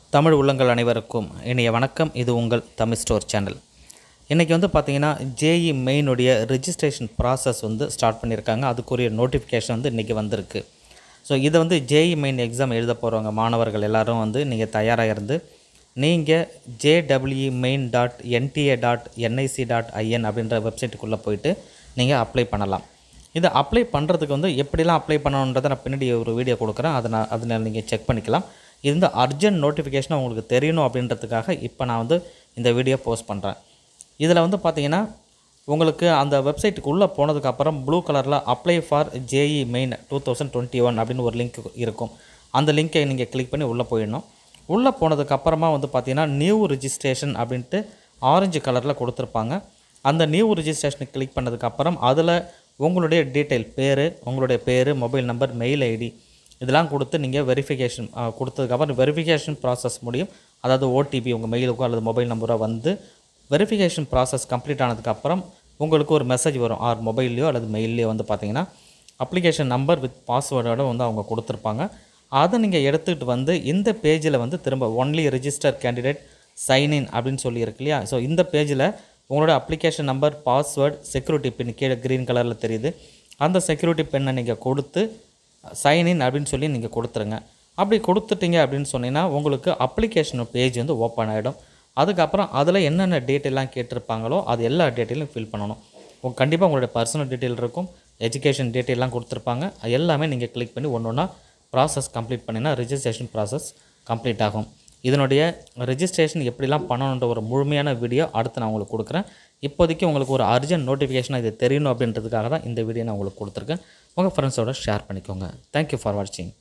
தமிழ் உள்ளங்கள் அனைவருக்கும் இனிய வணக்கம் இது உங்கள் தமிழ் ஸ்டோர் சேனல் இன்றைக்கி வந்து பார்த்தீங்கன்னா ஜேஇ மெயினுடைய ரெஜிஸ்ட்ரேஷன் ப்ராசஸ் வந்து ஸ்டார்ட் பண்ணியிருக்காங்க அதுக்குரிய நோட்டிஃபிகேஷன் வந்து இன்றைக்கி வந்திருக்கு ஸோ இதை வந்து ஜேஇ மெயின் எக்ஸாம் எழுத போகிறவங்க மாணவர்கள் எல்லாரும் வந்து நீங்கள் தயாராக இருந்து நீங்கள் JW main dot NTA dot NIC dot IN அப்படின்ற வெப்சைட்டுக்குள்ளே போயிட்டு நீங்கள் அப்ளை பண்ணலாம் இதை அப்ளை பண்ணுறதுக்கு வந்து எப்படிலாம் அப்ளை பண்ணணுன்றதை நான் பின்னாடி ஒரு வீடியோ கொடுக்குறேன் அதை நான் அதில் நீங்கள் செக் பண்ணிக்கலாம் இது வந்து அர்ஜென்ட் நோட்டிஃபிகேஷன் உங்களுக்கு தெரியணும் அப்படின்றதுக்காக இப்போ நான் வந்து இந்த வீடியோ போஸ்ட் பண்ணுறேன் இதில் வந்து பார்த்தீங்கன்னா உங்களுக்கு அந்த வெப்சைட்டுக்கு உள்ளே போனதுக்கப்புறம் ப்ளூ கலரில் apply for JEE main two thousand twenty one அப்படின்னு ஒரு லிங்க் இருக்கும் அந்த லிங்க்கை நீங்கள் கிளிக் பண்ணி உள்ளே போயிடணும் உள்ளே போனதுக்கப்புறமா வந்து பார்த்தீங்கன்னா நியூ ரிஜிஸ்ட்ரேஷன் அப்படின்ட்டு ஆரஞ்சு கலரில் கொடுத்துருப்பாங்க அந்த நியூ ரிஜிஸ்ட்ரேஷனை கிளிக் பண்ணதுக்கப்புறம் அதில் உங்களுடைய டீட்டெயில் பேர் உங்களுடைய பேர் மொபைல் நம்பர் மெயில் ஐடி இதெல்லாம் கொடுத்து நீங்கள் வெரிஃபிகேஷன் கொடுத்ததுக்கப்புறம் வெரிஃபிகேஷன் ப்ராசஸ் முடியும் அதாவது ஓடிபி உங்கள் மெயிலுக்கோ அல்லது மொபைல் நம்பரோ வந்து வெரிஃபிகேஷன் ப்ராசஸ் கம்ப்ளீட் ஆனதுக்கப்புறம் உங்களுக்கு ஒரு மெசேஜ் வரும் ஆர் மொபைல்லையோ அல்லது மெயில்லையோ வந்து பார்த்தீங்கன்னா அப்ளிகேஷன் நம்பர் வித் பாஸ்வேர்டோட வந்து அவங்க கொடுத்துருப்பாங்க அதை நீங்கள் எடுத்துகிட்டு வந்து இந்த பேஜில் வந்து திரும்ப ஒன்லி ரிஜிஸ்டர் கேண்டிடேட் சைன்இன் அப்படின்னு சொல்லி இருக்கு இல்லையா ஸோ இந்த பேஜில் உங்களோட application number password security pin கீழே க்ரீன் கலரில் தெரியுது அந்த செக்யூரிட்டி பின்னை நீங்கள் கொடுத்து சைன்இன் அப்படின்னு சொல்லி நீங்கள் கொடுத்துருங்க அப்படி கொடுத்துட்டீங்க அப்படின்னு சொன்னீங்கன்னா உங்களுக்கு அப்ளிகேஷன் பேஜ் வந்து ஓப்பன் ஆகிடும் அதுக்கப்புறம் அதில் என்னென்ன டீட்டெயிலாம் கேட்டிருப்பாங்களோ அது எல்லா டீட்டெயிலும் ஃபில் பண்ணணும் உங்க கண்டிப்பாக உங்களுடைய பர்சனல் டீட்டெயில் இருக்கும் எஜுகேஷன் டீட்டெயிலாம் கொடுத்துருப்பாங்க அது எல்லாமே நீங்கள் கிளிக் பண்ணி ஒன்று ஒன்றா ப்ராசஸ் கம்ப்ளீட் பண்ணினா ரிஜிஸ்ட்ரேஷன் ப்ராசஸ் கம்ப்ளீட் ஆகும் இதனுடைய ரெஜிஸ்ட்ரேஷன் எப்படிலாம் பண்ணணுன்ற ஒரு முழுமையான வீடியோ அடுத்து நான் உங்களுக்கு கொடுக்குறேன் இப்போதைக்கு உங்களுக்கு ஒரு அர்ஜென்ட் நோட்டிஃபிகேஷனாக இது தெரியணும் அப்படின்றதுக்காக தான் இந்த வீடியோ நான் உங்களுக்கு கொடுத்துருக்கேன் உங்கள் ஃப்ரெண்ட்ஸோட ஷேர் பண்ணிக்கோங்க தேங்க்யூ ஃபார் வாட்சிங்